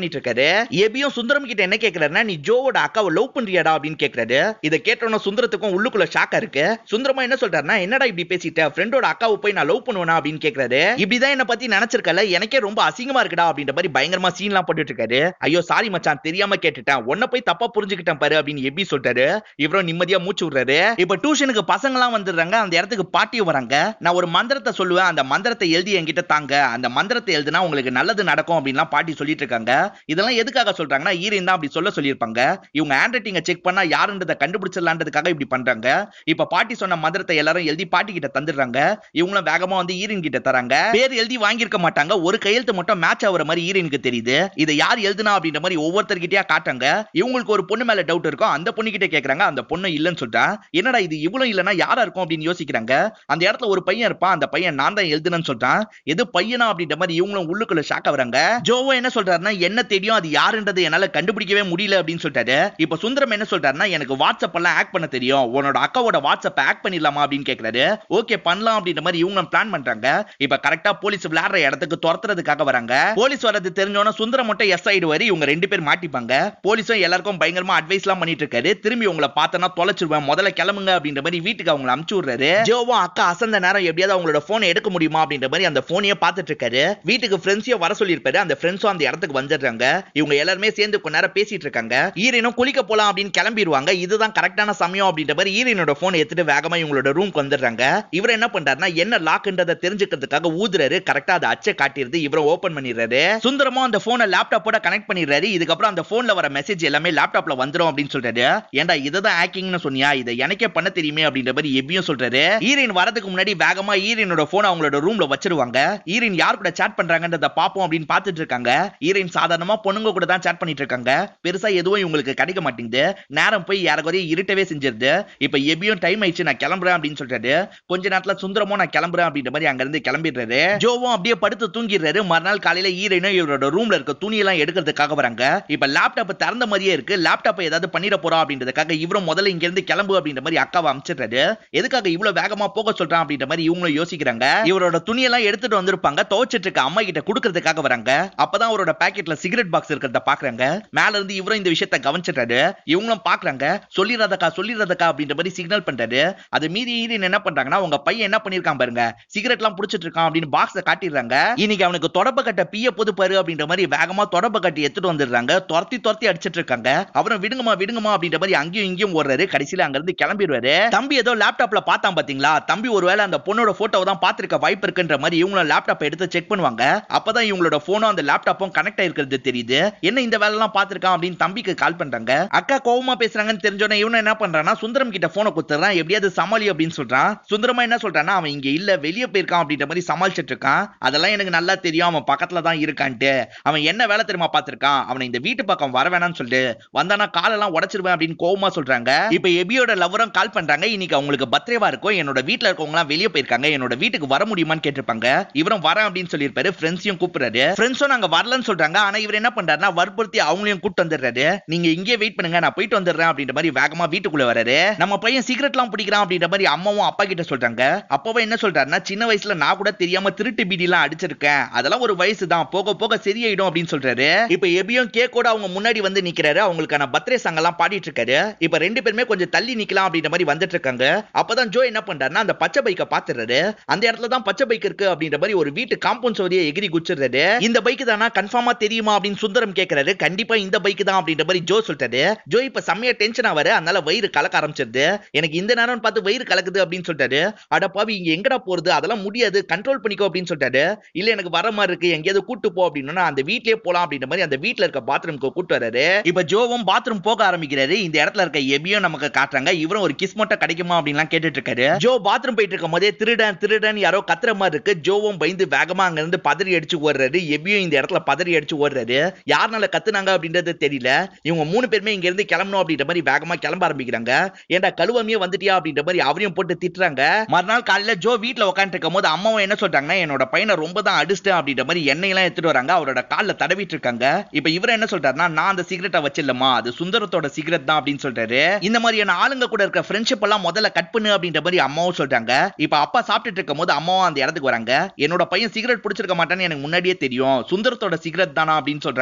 S1: எபியும் சுந்தரம் கிட்ட என்ன கேக்குறாருன்னா நீ ஜோவோட அக்காவை லவ் பண்றியாடா அப்படின்னு கேக்குறாரு இதை கேட்டோன்னு சுந்தரத்துக்கும் உள்ளுக்குள்ள ஷாக்கா இருக்கு சுந்தரமா என்ன சொல்றாருன்னா என்னடா இப்படி பேசிட்ட ஃப்ரெண்டோட அக்காவை போய் நான் லவ் பண்ணுவேனா அப்படின்னு கேக்குறாரு இப்படிதான் என்ன பத்தி நினைச்சிருக்கல எனக்கே ரொம்ப அசிங்கமா இருக்குடா அப்படின்ற மாதிரி பயங்கரமா சீன்லாம் போட்டுட்டு இருக்காரு ஐயோ சாரி மச்சான் தெரியாம கேட்டுட்டேன் உன்ன போய் தப்பா புரிஞ்சுக்கிட்டேன் பாரு அப்படின்னு எப்படி சொல்றாரு இவரும் நிம்மதியா மூச்சு விடுறாரு இப்ப டியூஷனுக்கு பசங்க எல்லாம் வந்துடுறாங்க அந்த இடத்துக்கு பாட்டியும் வராங்க நான் ஒரு மந்திரத்தை சொல்லுவேன் அந்த மந்திரத்தை எழுதி என்கிட்ட தாங்க அந்த மந்திரத்தை எழுதுனா உங்களுக்கு நல்லது நடக்கும் அப்படின்லாம் பாட்டி சொல்லிட்டு இருக்காங்க இதெல்லாம் எதுக்காக சொல்றாங்கன்னா ஈரின் தான் அப்படி சொல்ல சொல்லியிருப்பாங்க இவங்க ஹேண்ட் ரைட்டிங்கை செக் பண்ணா யாருன்றதை கண்டுபிடிச்சிடலான்றதுக்காக இப்படி பண்றாங்க இப்ப பாட்டி சொன்ன மந்திரத்தை எல்லாரும் எழுதி பாட்டி கிட்ட தந்துடுறாங்க இவங்களும் வேகமா வந்து ஈரின் கிட்ட தராங்க பேர் எழுதி வாங்கியிருக்க மாட்டாங்க ஒரு கையெழுத்து மட்டும் மேட்ச் ஆகுற மாதிரி ஈரனுக்கு தெரியுது இதை யார் எழுதுனா அப்படின்ற மாதிரி ஒவ்வொருத்தர்கிட்டயா காட்டாங்க இவங்களுக்கு ஒரு பொண்ணு மேல டவுட் இருக்கும் அந்த பொண்ணு கிட்ட கேக்குறாங்க அந்த பொண்ணு இல்லைன்னு சொல்லிட்டா என்னடா இது இவ்வளவு இல்லைன்னா யாரா இருக்கும் அப்படின்னு யோசிக்கிறாங்க அந்த இடத்துல ஒரு பையன் இருப்பான் அந்த பையன் நான் தான் எழுதுனேன்னு சொல்லிட்டான் எது பையனா அப்படின்ற மாதிரி இவங்களும் உள்ளுக்குள்ள ஷாக்க வராங்க ஜோவோ என்ன சொல்றாருன்னா என்ன தெரியும் அது யாருன்றது என்னால கண்டுபிடிக்கவே முடியல அப்படின்னு சொல்லிட்டாரு இப்ப சுந்தரம் என்ன சொல்றாருன்னா எனக்கு வாட்ஸ்அப் எல்லாம் ஆக்ட் பண்ண தெரியும் உன்னோட அக்காவோட வாட்ஸ்அப் ஆக்ட் பண்ணிடலாமா அப்படின்னு கேக்குறாரு ஓகே பண்ணலாம் அப்படின்ற மாதிரி இவங்க பிளான் பண்றாங்க இப்ப கரெக்டா போலீஸ் விளையாடுற இடத்துக்கு துரத்துறதுக்காக வராங்க போலீஸ் வரது தெரிஞ்சோன்னா சுந்தரம் மட்டும் எஸ் ஆயிடுவாரு இவங்க ரெண்டு பேர் மாட்டிப்பாங்க போலீஸும் எல்லாருக்கும் பயங்கரமா அட்வைஸ் எல்லாம் பண்ணிட்டு இருக்காரு திரும்பி உங்களை பார்த்தனா தொலைச்சிருவேன் முதல்ல கிளம்புங்க அப்படின்ற மாதிரி வீட்டுக்கு அவங்களை அமுச்சு விடுறாரு ஜோவும் அக்கா அசந்த நேரம் எப்படியாவது அவங்களோட போனை எடுக்க முடியுமா அப்படின்ற மாதிரி அந்த போனையே பார்த்துட்டு இருக்காரு வீட்டுக்கு ஃப்ரெண்ட்ஸையும் வர சொல்லியிருப்பாரு அந்த ஃப்ரெண்ட்ஸும் அந்த இடத்துக்கு வந்துடுறாங்க இவங்க எல்லாருமே சேர்ந்து கொஞ்ச நேரம் பேசிட்டு இருக்காங்க ஈரனும் குளிக்க போலாம் அப்படின்னு கிளம்பிடுவாங்க இதுதான் கரெக்டான சமயம் அப்படின்ற மாதிரி ஈரனோட போன் எடுத்துட்டு வேகமா இவங்களோட ரூம்க்கு வந்துடுறாங்க இவர் என்ன பண்றாருன்னா என்ன லாக்ன்றதை தெரிஞ்சுக்கிறதுக்காக ஊதுறாரு கரெக்டா அதை அச்சை காட்டிடுது இவரும் ஓபன் பண்ணிடுறாரு சுந்தரமும் அந்த போனை லேப்டாப்போட கனெக்ட் பண்ணிடுறாரு இதுக்கப்புறம் அந்த போன்ல வர மெசேஜ் எல்லாமே லேப்டாப்ல வந்துரும் அப்படின்னு சொல்றாரு ஏன்டா இதுதான் ஹேக்கிங்னு சொன்னியா இதை எனக்கே பண்ண தெரியுமே அப்படின்ற மாதிரி எப்படியும் சொல்றாரு ஈரின் வரதுக்கு முன்னாடி வேகமா ஈரினோட போன் அவங்களோட ரூம்ல வச்சிருவாங்க ஈரின் யார் கூட சேட் பண்றாங்கன்றத பாப்போம் அப்படின்னு பார்த்துட்டு இருக்காங்க ஈரின் சாதாரணமா பொண்ணுங்க கூட தான் சேட் பண்ணிட்டு இருக்காங்க பெருசா எதுவும் இவங்களுக்கு கிடைக்க மாட்டேங்குது நேரம் போய் யாரக்குறையும் இருட்டவே செஞ்சிருது இப்ப எபியும் டைம் ஆயிடுச்சு நான் கிளம்புறேன் அப்படின்னு சொல்றாரு கொஞ்ச நேரத்துல சுந்தரமும் நான் கிளம்புறேன் அப்படின்ற மாதிரி அங்க இருந்து கிளம்பிடுறாரு ஜோவும் அப்படியே படுத்து தூங்கிடுறாரு மறுநாள் காலையில ஈரனும் இவரோட ரூம்ல இருக்க துணியெல்லாம் எடுக்கிறதுக்காக வராங்க இப்ப லேப்டாப் திறந்த மாதிரியே இருக்கு லேப்டாப் ஏதாவது பண்ணிட போறோம் அப்படின்றதுக்காக இவரும் முதல்ல இங்க இருந்து கிளம்பு அப்படின்ற மாதிரி அக்காவை அமிச்சிடுறாரு எதுக்காக இவ்வளவு வேகமா போக சொல்றான் அப்படின்ற மாதிரி இவங்களும் யோசிக்கிறாங்க இவரோட துணியெல்லாம் எடுத்துட்டு வந்திருப்பாங்க துவைச்சிட்டு இருக்க அம்மா கிட்ட கொடுக்கறதுக்காக வராங்க அப்பதான் அவரோட பாக்கெட்ல சிகரெட் பாக்ஸ் இருக்கிறத பாக்குறாங்க மேல இருந்து இவரும் இந்த விஷயத்த கவனிச்சிட்டாரு இவங்களும் பாக்குறாங்க சொல்லிடாதக்கா சொல்லிடாதக்கா அப்படின்ற மாதிரி சிக்னல் பண்றாரு அது மீறி ஈரி என்ன பண்றாங்கன்னா உங்க பையன் என்ன பண்ணிருக்கான் பாருங்க சிகரெட் எல்லாம் புடிச்சிட்டு இருக்கான் அப்படின்னு பாக்ஸ காட்டிடுறாங்க இன்னைக்கு அவனுக்கு தொடப்ப கட்ட பிய பொது பாரு அப்படின்ற மாதிரி வேகமா தொடப்ப கட்டி எடுத்துட்டு வந்துடுறாங்க துரத்தி துரத்தி அடிச்சிட்டு இருக்காங்க அவரும் விடுங்கம்மா விடுங்கம்மா அப்படின்ற மாதிரி அங்கேயும் இங்கேயும் ஓடுறாரு கடைசியில அங்க இருந்து கிளம்பிடுவாரு தம்பி ஏதோ லேப்டாப்ல பார்த்தான் பாத்தீங்களா தம்பி ஒருவேளை அந்த பொண்ணோட போட்டோ தான் பாத்திருக்க வாய்ப்பு இருக்குன்ற மாதிரி இவங்களும் லேப்டாப் எடுத்து செக் பண்ணுவாங்க அப்பதான் இவங்களோட போனும் அந்த லேப்டாப்பும் கனெக்ட் ஆயிருக்கிறது தெரியுது என்ன இந்த வேலை எல்லாம் பாத்திருக்கான் அப்படின்னு தம்பிக்கு கால் பண்றாங்க அக்கா கோவமா பேசுறாங்கன்னு தெரிஞ்சோன்னே இவன் என்ன பண்றான்னா சுந்தரம் கிட்ட போனை குத்துறான் எப்படியாவது சமாளி அப்படின்னு சொல்றான் சுந்தரமா என்ன சொல்றான்னா அவன் இங்க இல்ல வெளியே போயிருக்கான் அப்படின்ற மாதிரி சமாளிச்சிட்டு இருக்கான் அதெல்லாம் எனக்கு நல்லா தெரியும் அவன் பக்கத்துல தான் இருக்கான்ட்டு அவன் என்ன வேலை தெரியுமா பார்த்திருக்கான் அவனை இந்த வீட்டு பக்கம் வர வேணாம்னு சொல்லிட்டு வந்தானா காலெல்லாம் உடைச்சிருவேன் அப்படின்னு கோவமா சொல்றாங்க இப்ப எபியோட லவரும் கால் பண்றாங்க இன்னைக்கு அவங்களுக்கு பர்த்டேவா இருக்கும் என்னோட வீட்ல இருக்கவங்க எல்லாம் வெளியே போயிருக்காங்க என்னோட வீட்டுக்கு வர முடியுமான்னு கேட்டிருப்பாங்க இவரும் வரேன் அப்படின்னு சொல்லியிருப்பாரு ஃப்ரெண்ட்ஸையும் கூப்பிடுறாரு ஃப்ரெண்ட்ஸும் நாங்க வரலன்னு சொல்றாங்க ஆனா இவர் என்ன பண்றாருன்னா வற்புறுத்தி அவங்களையும் கூட்டு வந்துடுறாரு நீங்க இங்கே வெயிட் பண்ணுங்க நான் போயிட்டு வந்துடுறேன் அப்படின்ற மாதிரி வேகமா வீட்டுக்குள்ள வராரு நம்ம பையன் சிகரெட் எல்லாம் பிடிக்கிறான் அப்படின்ற மாதிரி அம்மாவும் அப்பா கிட்ட சொல்றாங்க அப்பவே என்ன சொல்றாருன்னா சின்ன வயசுல நான் கூட தெரியாம திருட்டு பீடி எல்லாம் அடிச்சிருக்கேன் அதெல்லாம் ஒரு வயசு தான் போக போக சரியாயிடும் அப்படின்னு சொல்றாரு இப்ப எபியும் கேக்கோட அவங்க முன்னாடி வந்து நிக்கிறாரு அவங்களுக்கான பர்த்டே சாங் எல்லாம் பாடிட்டு இருக்காரு இப்ப ரெண்டு பேருமே கொஞ்சம் தள்ளி நிக்கலாம் அப்படின்ற மாதிரி வந்துட்டு இருக்காங்க அப்பதான் ஜோ என்ன பண்றாருன்னா அந்த பச்சை பைக்கை பாத்துறாரு அந்த இடத்துல தான் பச்சை பைக் இருக்கு அப்படின்ற மாதிரி ஒரு வீட்டு காம்பவுண்ட் சோதியை எகிரி குச்சிடுறாரு இந்த பைக் தானா கன்ஃபார்மா தெரியுமா அப்படின்னு சுந்தரம் கேக்குறாரு கண்டிப்பா இந்த பைக் தான் அப்படின்ற மாதிரி ஜோ சொல்லிட்டாரு ஜோ இப்ப செம்மையா டென்ஷன் ஆவாரு அதனால வயிறு கலக்க ஆரம்பிச்சிருது எனக்கு இந்த நேரம் பார்த்து வயிறு கலக்குது அப்படின்னு சொல்லிட்டாரு அட பாவி இங்க எங்கடா போறது அதெல்லாம் முடியாது கண்ட்ரோல் பண்ணிக்கோ அப்படின்னு சொல்லிட்டாரு இல்ல எனக்கு வர மாதிரி இருக்கு எங்கேயாவது கூட்டு போ அப்படின்னா அந்த வீட்லயே போலாம் அப்படின்ற மாதிரி அந்த வீட்ல இருக்க பாத்ரூம்க்கு கூட்டு வராரு இப்ப ஜோவும் பாத்ரூம் போக ஆரம்பிக்கிறாரு இந்த இடத்துல இருக்க எபியும் நமக்கு காட்டுறாங்க இவரும் ஒரு கிஸ் மட்டும் கிடைக்குமா அப்படின்லாம் கேட்டுட்டு இருக்காரு ஜோ பாத்ரூம் போயிட்டு இருக்கும் போதே திருடன் திருடன் யாரோ கத்துற மாதிரி இருக்கு ஜோவும் பயந்து வேகமா அங்க இருந்து பதறி அடிச்சு ஓடுறாரு எபியும் இந்த இடத்துல பதறி அடிச்சு ஓடுறாரு யாருனால கத்துனாங்க அப்படின்றது தெரியல இவங்க மூணு பேருமே இங்க இருந்து கிளம்பணும் அப்படின்ற மாதிரி வேகமா கிளம்ப ஆரம்பிக்கிறாங்க ஏன்டா கழுவாமையே வந்துட்டியா அப்படின்ற மாதிரி அவரையும் போட்டு திட்டுறாங்க மறுநாள் காலையில ஜோ வீட்ல உட்காந்துட்டு இருக்கும் போது அம்மாவும் என்ன சொல்றாங்கன்னா என்னோட பையனை ரொம்ப தான் அடிச்சிட்டேன் அப்படின்ற மாதிரி எண்ணெயெல்லாம் எடுத்துட்டு வராங்க அவரோட கால்ல தடவிட்டு இருக்காங்க இப்ப இவர் என்ன சொல்றாருன்னா நான் அந்த சிகரெட்டை வச்சிடலமா அது சுந்தரத்தோட சிகரெட் தான் அப்படின்னு சொல்றாரு இந்த மாதிரியான ஆளுங்க கூட இருக்க ஃப்ரெண்ட்ஷிப் எல்லாம் முதல்ல கட் பண்ணு அப்படின்ற மாதிரி அம்மாவும் சொல்றாங்க இப்ப அப்பா சாப்பிட்டுட்டு இருக்கும் போது அம்மாவும் அந்த இடத்துக்கு வராங்க என்னோட பையன் சிகரெட் பிடிச்சிருக்க மாட்டான்னு எனக்கு முன்னாடியே தெரியும் சுந்தரத்தோட சிகரெட் தானா அப்படின்னு சொல்றாங்க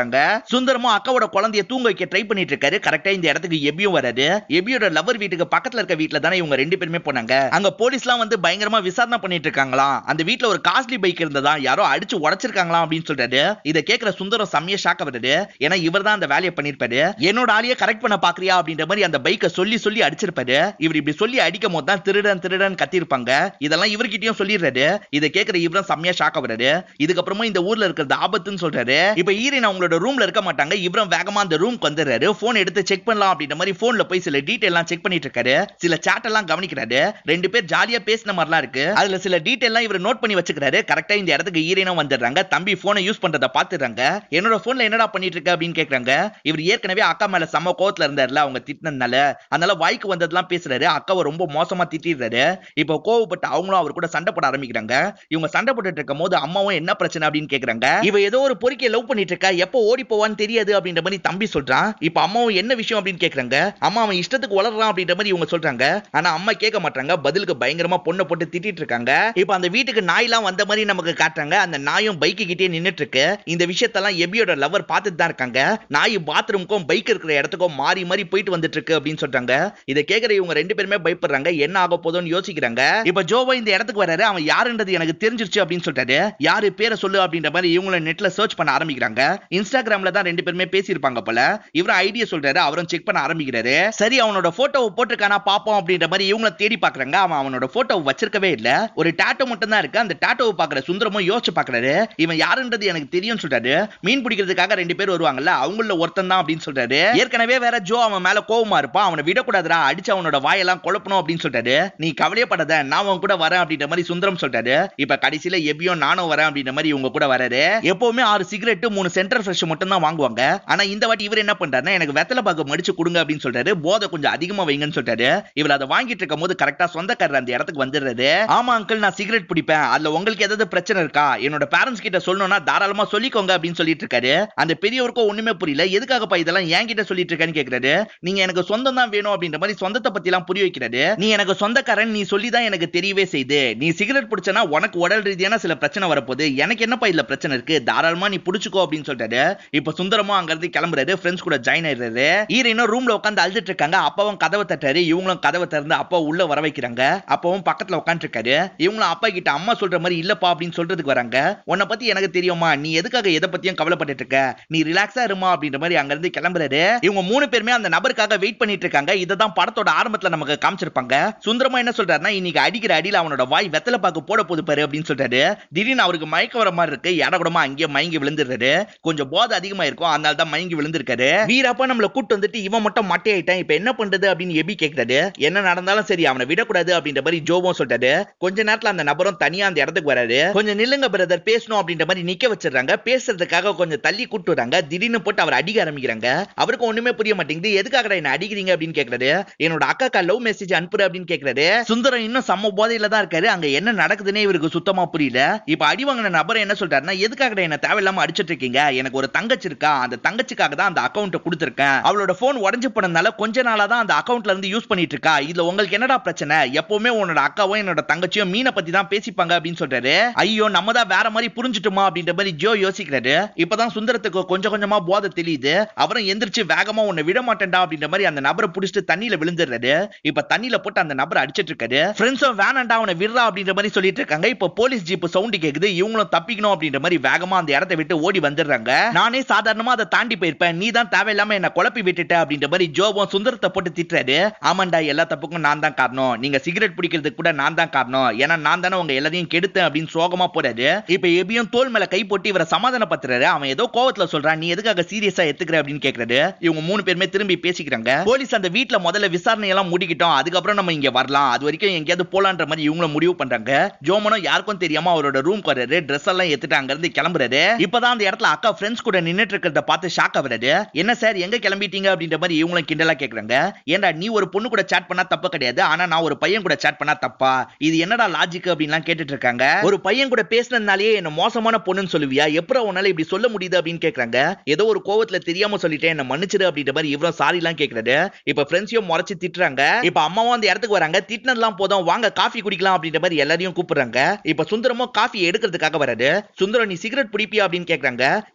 S1: காமிச்சிடுறாங்க சுந்தரமும் அக்காவோட குழந்தைய தூங்க வைக்க ட்ரை பண்ணிட்டு இருக்காரு கரெக்டா இந்த இடத்துக்கு எபியும் வராது எபியோட லவர் வீட்டுக்கு பக்கத்துல இருக்க வீட்ல தானே இவங்க ரெண்டு பேருமே போனாங்க அங்க போலீஸ்லாம் வந்து பயங்கரமா விசாரணை பண்ணிட்டு இருக்காங்களாம் அந்த வீட்ல ஒரு காஸ்ட்லி பைக் இருந்ததா யாரோ அடிச்சு உடைச்சிருக்காங்களாம் அப்படின்னு சொல்றாரு இத கேக்குற சுந்தரம் செம்மையா ஷாக்க வருது ஏன்னா இவர் தான் அந்த வேலையை பண்ணிருப்பாரு என்னோட ஆளையே கரெக்ட் பண்ண பாக்குறியா அப்படின்ற மாதிரி அந்த பைக்கை சொல்லி சொல்லி அடிச்சிருப்பாரு இவர் இப்படி சொல்லி அடிக்கும் போது தான் திருடன் திருடன் கத்திருப்பாங்க இதெல்லாம் இவர்கிட்டயும் சொல்லிடுறாரு இதை கேக்குற இவரும் செம்மையா ஷாக்க வராரு இதுக்கப்புறமா இந்த ஊர்ல இருக்கிறது ஆபத்துன்னு சொல்றாரு இப்ப ஈரின் அவங்களோட ரூம்ல இருக்க மாட்டாங்க இவரும் வேகமா அந்த ரூம்க்கு வந்துடுறாரு போன் எடுத்து செக் பண்ணலாம் அப்படின்ற மாதிரி போன்ல போய் சில டீடைல் எல்லாம் செக் பண்ணிட்டு இருக்காரு சில சாட் எல்லாம் கவனிக்கிறாரு ரெண்டு பேர் ஜாலியா பேசின மாதிரிலாம் இருக்கு அதுல சில டீடைல் எல்லாம் இவர் நோட் பண்ணி வச்சுக்கிறாரு கரெக்டா இந்த இடத்துக்கு ஈரனும் வந்துடுறாங்க தம்பி போனை யூஸ் பண்றத பாத்துறாங்க என்னோட போன்ல என்னடா பண்ணிட்டு இருக்க அப்படின்னு கேக்குறாங்க இவர் ஏற்கனவே அக்கா மேல செம்ம கோவத்துல இருந்தாருல அவங்க திட்டினதுனால அதனால வாய்க்கு வந்ததெல்லாம் பேசுறாரு அக்காவை ரொம்ப மோசமா திட்டிடுறாரு இப்போ கோவப்பட்டு அவங்களும் அவர் கூட சண்டை போட ஆரம்பிக்கிறாங்க இவங்க சண்டை போட்டுட்டு இருக்கும் போது அம்மாவும் என்ன பிரச்சனை அப்படின்னு கேக்குறாங்க இவ ஏதோ ஒரு பொறுக்கிய லவ் பண்ணிட்டு இருக்கா எப்போ ஓடி போவான்னு தெரியாது அப்படின்ற மாதிரி தம்பி சொல்றான் இப்போ அம்மாவும் என்ன விஷயம் அப்படின்னு கேக்குறாங்க அம்மா அவன் இஷ்டத்துக்கு வளர்றான் அப்படின்ற மாதிரி இவங்க சொல்றாங்க ஆனா அம்மா கேட்க மாட்டாங்க பதிலுக்கு பயங்கரமா பொண்ணை போட்டு திட்டிட்டு இருக்காங்க இப்போ அந்த வீட்டுக்கு நாயெல்லாம் வந்த மாதிரி நமக்கு காட்டுறாங்க அந்த நாயும் பைக்கு கிட்டே நின்னுட்டு இருக்கு இந்த விஷயத்தெல்லாம் எபியோட லவர் பார்த்துட்டு தான் இருக்காங்க நாய் பாத்ரூமுக்கும் பைக் இருக்கிற இடத்துக்கும் மாறி மாறி போயிட்டு வந்துட்டு இருக்கு அப்படின்னு சொல்றாங்க இதை கேக்குற இவங்க ரெண்டு பேருமே பயப்படுறாங்க என்ன ஆக போதும்னு யோசிக்கிறாங்க இப்ப ஜோவா இந்த இடத்துக்கு வராரு அவன் யாருன்றது எனக்கு தெரிஞ்சிருச்சு அப்படின்னு சொல்லிட்டாரு யாரு பேரை சொல்லு அப்படின்ற மாதிரி இவங்கள நெட்ல சர்ச் பண்ண ஆரம்பிக்கிறாங்க இன்ஸ்டாகிராம்ல தான் ரெண்டு பேருமே பேசியிருப்பாங்க போல இவரும் ஐடியா சொல்றாரு அவரும் செக் பண்ண ஆரம்பிக்கிறாரு சரி அவனோட போட்டோவை போட்டிருக்கானா பாப்போம் அப்படின்ற மாதிரி இவங்கள தேடி பாக்குறாங்க அவன் அவனோட போட்டோவை வச்சிருக்கவே இல்ல ஒரு டாட்டோ மட்டும் தான் இருக்கு அந்த டாட்டோவை பாக்குற சுந்தரமும் யோசிச்சு பாக்குறாரு இவன் யாருன்றது எனக்கு தெரியும் சொல்றாரு மீன் பிடிக்கிறதுக்காக ரெண்டு பேர் வருவாங்கல்ல அவங்கள ஒருத்தன் தான் அப்படின்னு சொல்றாரு ஏற்கனவே வேற ஜோ அவன் மேல கோவமா இருப்பான் அவனை விடக்கூடாதுடா அடிச்சு அவனோட வாயெல்லாம் குழப்பணும் அப்படின்னு சொல்றாரு நீ கவலையப்படாத நான் உன் கூட வரேன் அப்படின்ற மாதிரி சுந்தரம் சொல்றாரு இப்ப கடைசியில எபியும் நானும் வரேன் அப்படின்ற மாதிரி இவங்க கூட வராரு எப்பவுமே ஆறு சிகரெட் மூணு சென்டர் ஃப்ரெஷ் மட்டும் தான் வாங்குவாங்க ஆனா இந்த வாட்டி இவர் என்ன பண்றாருன்னா எனக்கு வெத்தலை பாக்கு மடிச்சு கொடுங்க அப்படின்னு சொல்றாரு போதை கொஞ்சம் அதிகமா வைங்கன்னு சொல்றாரு இவர் அதை வாங்கிட்டு இருக்கும் போது கரெக்டா சொந்தக்காரர் அந்த இடத்துக்கு வந்துடுறாரு ஆமா அங்கிள் நான் சிகரெட் பிடிப்பேன் அதுல உங்களுக்கு ஏதாவது பிரச்சனை இருக்கா என்னோட பேரண்ட்ஸ் கிட்ட சொல்லணும்னா தாராளமா சொல்லிக்கோங்க அப்படின்னு சொல்லிட்டு இருக்காரு அந்த பெரியவருக்கும் ஒண்ணுமே புரியல எதுக்காகப்பா இதெல்லாம் என்கிட்ட சொல்லிட்டு இருக்கேன்னு கேக்குறாரு நீங்க எனக்கு சொந்தம் தான் வேணும் அப்படின்ற மாதிரி சொந்தத்தை பத்தி எல்லாம் புரிய வைக்கிறாரு நீ எனக்கு சொந்தக்காரன் நீ சொல்லி தான் எனக்கு தெரியவே செய்யுது நீ சிகரெட் பிடிச்சனா உனக்கு உடல் ரீதியான சில பிரச்சனை வரப்போகுது எனக்கு என்னப்பா இதுல பிரச்சனை இருக்கு தாராளமா நீ புடிச்சுக்கோ அப்படின்னு சொல்லிட்டாரு இப்ப சுந்தரமும் அங்க இருந்து கிளம்புறாரு ஃப்ரெண்ட்ஸ் கூட ஜாயின் ஆயிடுறாரு ஈரனும் ரூம்ல உட்காந்து அழுதுட்டு இருக்காங்க அப்பாவும் கதவை தட்டாரு இவங்களும் கதவை திறந்து அப்பா உள்ள வர வைக்கிறாங்க அப்பாவும் பக்கத்துல உட்காந்துட்டு இருக்காரு இவங்களும் அப்பா கிட்ட அம்மா சொல்ற மாதிரி இல்லப்பா அப்படின்னு சொல்றதுக்கு வராங்க உன்னை பத்தி எனக்கு தெரியுமா நீ எதுக்காக எதை பத்தியும் கவலைப்பட்டுட்டு இருக்க நீ ரிலாக்ஸா இருமா அப்படின்ற மாதிரி அங்க இருந்து கிளம்புறாரு இவங்க மூணு பேருமே அந்த நபருக்காக வெயிட் பண்ணிட்டு இருக்காங்க இதுதான் படத்தோட ஆரம்பத்துல நமக்கு காமிச்சிருப்பாங்க சுந்தரமா என்ன சொல்றாருன்னா இன்னைக்கு அடிக்கிற அடியில அவனோட வாய் வெத்தலை பாக்கு போட போது பாரு அப்படின்னு சொல்றாரு திடீர்னு அவருக்கு மயக்க வர மாதிரி இருக்கு இடகுடமா அங்கேயே மயங்கி விழுந்துடுறாரு கொஞ்சம் போதை அதிகமா இருக்கும் அதனால தான் மயங்கி விழுந்திருக்காரு வீரப்பா நம்மள கூட்டு வந்துட்டு இவன் மட்டும் மட்டையாயிட்டான் இப்ப என்ன பண்றது அப்படின்னு எபி கேக்குறாரு என்ன நடந்தாலும் சரி அவனை விடக்கூடாது அப்படின்ற மாதிரி ஜோவும் சொல்றாரு கொஞ்ச நேரத்துல அந்த நபரும் தனியா அந்த இடத்துக்கு வராரு கொஞ்சம் நில்லுங்க பிரதர் பேசணும் அப்படின்ற மாதிரி நிக்க வச்சிடுறாங்க பேசுறதுக்காக கொஞ்சம் தள்ளி கூட்டு வராங்க திடீர்னு போட்டு அவர் அடிக்க ஆரம்பிக்கிறாங்க அவருக்கு ஒண்ணுமே புரிய மாட்டேங்குது எதுக்காக என்ன அடிக்கிறீங்க அப்படின்னு கேக்குறாரு என்னோட அக்காக்கா லவ் மெசேஜ் அனுப்புற அப்படின்னு கேக்குறாரு சுந்தரம் இன்னும் செம்ம போதையில தான் இருக்காரு அங்க என்ன நடக்குதுன்னே இவருக்கு சுத்தமா புரியல இப்ப அடி வாங்கின நபர் என்ன சொல்றாருன்னா எதுக்காக என்ன தேவையில்லாம அடிச்சிட்டு இருக்கீங்க எனக்கு ஒரு தங்கச்சி இருக்கா அந்த தங்கச்சிக்காக தான் அந்த அக்கௌண்ட் கொடுத்துருக்கேன் அவளோட போன் உடஞ்சு போனதுனால கொஞ்ச நாளா தான் அந்த அக்கௌண்ட்ல இருந்து யூஸ் பண்ணிட்டு இருக்கா இதுல உங்களுக்கு என்னடா பிரச்சனை எப்பவுமே உன்னோட அக்காவும் என்னோட தங்கச்சியும் மீனை பத்தி தான் பேசிப்பாங்க அப்படின்னு சொல்றாரு ஐயோ நம்ம தான் வேற மாதிரி புரிஞ்சுட்டுமா அப்படின்ற மாதிரி ஜோ யோசிக்கிறாரு இப்பதான் சுந்தரத்துக்கு கொஞ்சம் கொஞ்சமா போதை தெரியுது அவரும் எந்திரிச்சு வேகமா உன்னை விட மாட்டேன்டா அப்படின்ற மாதிரி அந்த நபரை புடிச்சிட்டு தண்ணியில விழுந்துடுறாரு இப்ப தண்ணியில போட்டு அந்த நபரை அடிச்சிட்டு இருக்காரு ஃப்ரெண்ட்ஸும் வேணாண்டா அவனை விடுறா அப்படின்ற மாதிரி சொல்லிட்டு இருக்காங்க இப்ப போலீஸ் ஜீப் சவுண்ட் கேக்குது இவங்களும் தப்பிக்கணும் அப்படின்ற மாதிரி வேகமா அந்த இடத்தை விட்டு ஓடி வந்துடுறாங்க நானே சாதாரணமா அதை தாண்டி போயிருப்பேன் நீ தான் தேவையில்லாம என்ன குழப்பி விட்டுட்ட அப்படின்ற மாதிரி ஜோவும் சுந்தரத்தை போட்டு திட்டுறாரு ஆமாண்டா எல்லா தப்புக்கும் நான் தான் காரணம் நீங்க சிகரெட் பிடிக்கிறதுக்கு கூட நான் தான் காரணம் ஏன்னா நான் தானே உங்க எல்லாரையும் கெடுத்தேன் அப்படின்னு சோகமா போறாரு இப்ப எபியும் தோல் மேல கை போட்டு இவரை சமாதானப்படுத்துறாரு அவன் ஏதோ கோவத்துல சொல்றான் நீ எதுக்காக சீரியஸா எடுத்துக்கிற அப்படின்னு கேக்குறாரு இவங்க மூணு பேருமே திரும்பி பேசிக்கிறாங்க போலீஸ் அந்த வீட்ல முதல்ல விசாரணை எல்லாம் முடிக்கிட்டோம் அதுக்கப்புறம் நம்ம இங்க வரலாம் அது வரைக்கும் எங்கேயாவது போலான்ற மாதிரி இவங்களும் முடிவு பண்றாங்க ஜோமனும் யாருக்கும் தெரியாம அவரோட ரூம் வர்றாரு ட்ரெஸ் எல்லாம் எடுத்துட்டு அங்க இருந்து கிளம்புறாரு இப்பதான் அந்த இடத்துல அக்கா ஃப்ரெண்ட்ஸ் கூட நின்னுட்டு இருக்கிறத பார்த்து ஷாக் ஆகுறாரு என்ன சார் எங்க கிளம்பிட்டீங்க அப்படின்ற மாதிரி இவங்களும் கிண்டலா கேக்குறாங்க ஏன்டா நீ ஒரு பொண்ணு கூட சேட் பண்ணா தப்பு கிடையாது ஆனா நான் ஒரு பையன் கூட சேட் பண்ணா தப்பா இது என்னடா லாஜிக் அப்படின்லாம் கேட்டுட்டு இருக்காங்க ஒரு பையன் கூட பேசினதுனாலேயே என்ன மோசமான பொண்ணுன்னு சொல்லுவியா எப்பறம் உன்னால இப்படி சொல்ல முடியுது அப்படின்னு கேக்குறாங்க ஏதோ ஒரு கோவத்துல தெரியாம சொல்லிட்டேன் என்ன மன்னிச்சிடு அப்படின்ற மாதிரி இவரும் சாரி எல்லாம் கேக்குறாரு இப்ப ஃப்ரெண்ட்ஸையும் முறைச்சு திட்டுறாங்க இப்ப அம்மாவும் அந்த இடத்துக்கு வராங்க திட்டினதெல்லாம் போதும் வாங்க காஃபி குடிக்கலாம் அப்படின்ற மாதிரி எல்லாரையும் கூப்பிடுறாங்க இப்ப சுந்தரமும் காஃபி எடுக்கிறதுக்காக வராரு சுந்தரம் நீ சிகரெட் பிடிப்பியா அப்படின்னு கேக்குறாங்க இவரும் யோசி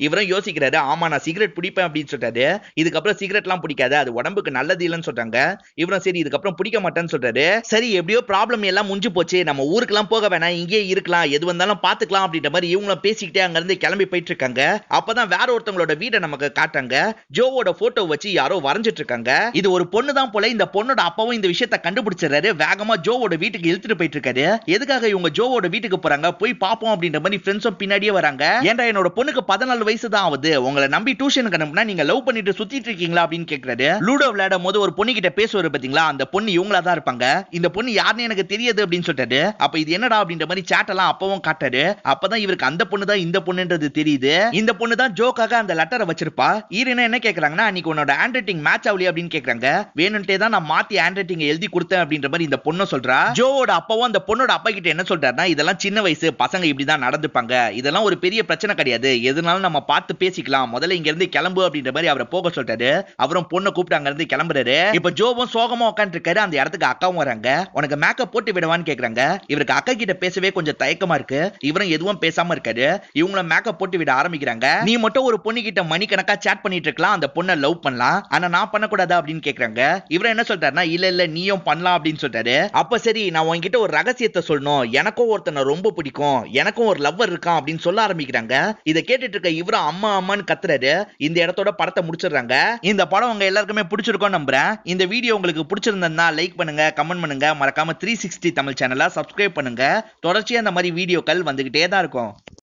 S1: யோசிக்கிறாரு ஆமா நான் சிகரெட் பிடிப்பேன் அப்படின்னு சொல்றாரு இதுக்கப்புறம் சிகரெட்லாம் பிடிக்காது அது உடம்புக்கு நல்லது இல்லைன்னு சொல்றாங்க இவரும் சரி இதுக்கப்புறம் பிடிக்க மாட்டேன்னு சொல்றாரு சரி எப்படியோ ப்ராப்ளம் எல்லாம் முடிஞ்சு போச்சு நம்ம ஊருக்குலாம் போக வேணாம் இங்கேயே இருக்கலாம் எது வந்தாலும் பாத்துக்கலாம் அப்படின்ற மாதிரி இவங்களும் பேசிக்கிட்டே அங்க இருந்து கிளம்பி போயிட்டு இருக்காங்க அப்பதான் வேற ஒருத்தவங்களோட வீடை நமக்கு காட்டாங்க ஜோவோட போட்டோ வச்சு யாரோ வரைஞ்சிட்டு இருக்காங்க இது ஒரு பொண்ணு தான் போல இந்த பொண்ணோட அப்பாவும் இந்த விஷயத்த கண்டுபிடிச்சிடறாரு வேகமா ஜோவோட வீட்டுக்கு இழுத்துட்டு போயிட்டு இருக்காரு எதுக்காக இவங்க ஜோவோட வீட்டுக்கு போறாங்க போய் பாப்போம் அப்படின்ற மாதிரி ஃப்ரெண்ட்ஸும் பின்னாடியே வராங்க ஏன்டா என்னோட பொண்ணுக்கு பதினாலு வயசு தான் ஆகுது உங்களை நம்பி டியூஷனுக்கு அனுப்புனா நீங்க லவ் பண்ணிட்டு சுத்திட்டு இருக்கீங்களா அப்படின்னு கேக்குறாரு லூடோ விளையாடும் போது ஒரு பொண்ணு கிட்ட பேசுவாரு பாத்தீங்களா அந்த பொண்ணு இவங்களா தான் இருப்பாங்க இந்த பொண்ணு யாருன்னு எனக்கு தெரியாது அப்படின்னு சொல்லிட்டாரு அப்ப இது என்னடா அப்படின்ற மாதிரி chat எல்லாம் அப்பவும் காட்டாரு அப்பதான் இவருக்கு அந்த பொண்ணு தான் இந்த பொண்ணுன்றது தெரியுது இந்த பொண்ணு தான் ஜோக்காக அந்த லெட்டரை வச்சிருப்பா ஈரனா என்ன கேக்குறாங்கன்னா அன்னைக்கு உன்னோட ஹேண்ட் ரைட்டிங் மேட்ச் ஆகலையே அப்படின்னு கேக்குறாங்க வேணும்ட்டே தான் நான் மாத்தி ஹேண்ட் ரைட்டிங் எழுதி கொடுத்தேன் அப்படின்ற மாதிரி இந்த பொண்ணு சொல்றா ஜோவோட அப்பாவும் அந்த பொண்ணோட அப்பா கிட்ட என்ன சொல்றாருன்னா இதெல்லாம் சின்ன வயசு பசங்க இப்படிதான் நடந்துப்பாங்க இதெல்லாம் ஒரு பெரிய பிரச்சனை கிடையாது எதுனாலும் நம்ம பார்த்து பேசிக்கலாம் முதல்ல இங்க இருந்து கிளம்பு அப்படின்ற மாதிரி அவரை போக சொல்றாரு அவரும் பொண்ணை கூப்பிட்டு அங்க இருந்து கிளம்புறாரு இப்ப ஜோவும் சோகமா உட்காந்து இருக்காரு அந்த இடத்துக்கு அக்காவும் வராங்க உனக்கு மேக்கப் போட்டு விடவான்னு கேக்குறாங்க இவருக்கு அக்கா கிட்ட பேசவே கொஞ்சம் தயக்கமா இருக்கு இவரும் எதுவும் பேசாம இருக்காரு இவங்களும் மேக்கப் போட்டு விட ஆரம்பிக்கிறாங்க நீ மட்டும் ஒரு பொண்ணு கிட்ட மணிக்கணக்கா சேட் பண்ணிட்டு இருக்கலாம் அந்த பொண்ணை லவ் பண்ணலாம் ஆனா நான் பண்ணக்கூடாதா அப்படின்னு கேக்குறாங்க இவர் என்ன சொல்றாருன்னா இல்ல இல்ல நீயும் பண்ணலாம் அப்படின்னு சொல்றாரு அப்ப சரி நான் உன்கிட்ட ஒரு ரகசியத்தை சொல்லணும் எனக்கும் ஒருத்தனை ரொம்ப பிடிக்கும் எனக்கும் ஒரு லவ்வர் இருக்கான் அப்படின்னு சொல்ல ஆரம்பிக்கிறாங்க இதை கேட்டுட்டு இருக்க இவரும் அம்மா அம்மான்னு கத்துறாரு இந்த இடத்தோட படத்தை முடிச்சிடுறாங்க இந்த படம் உங்க எல்லாருக்குமே பிடிச்சிருக்கும் நம்புறேன் இந்த வீடியோ உங்களுக்கு பிடிச்சிருந்தா லைக் பண்ணுங்க கமெண்ட் பண்ணுங்க மறக்காம த்ரீ சிக்ஸ்டி தமிழ் சேனலை சப்ஸ்கிரைப் பண்ணுங்க தொடர்ச்சியா இந்த மாதிரி வீடியோக்கள் வந்துகிட்டே தான் இருக்கும்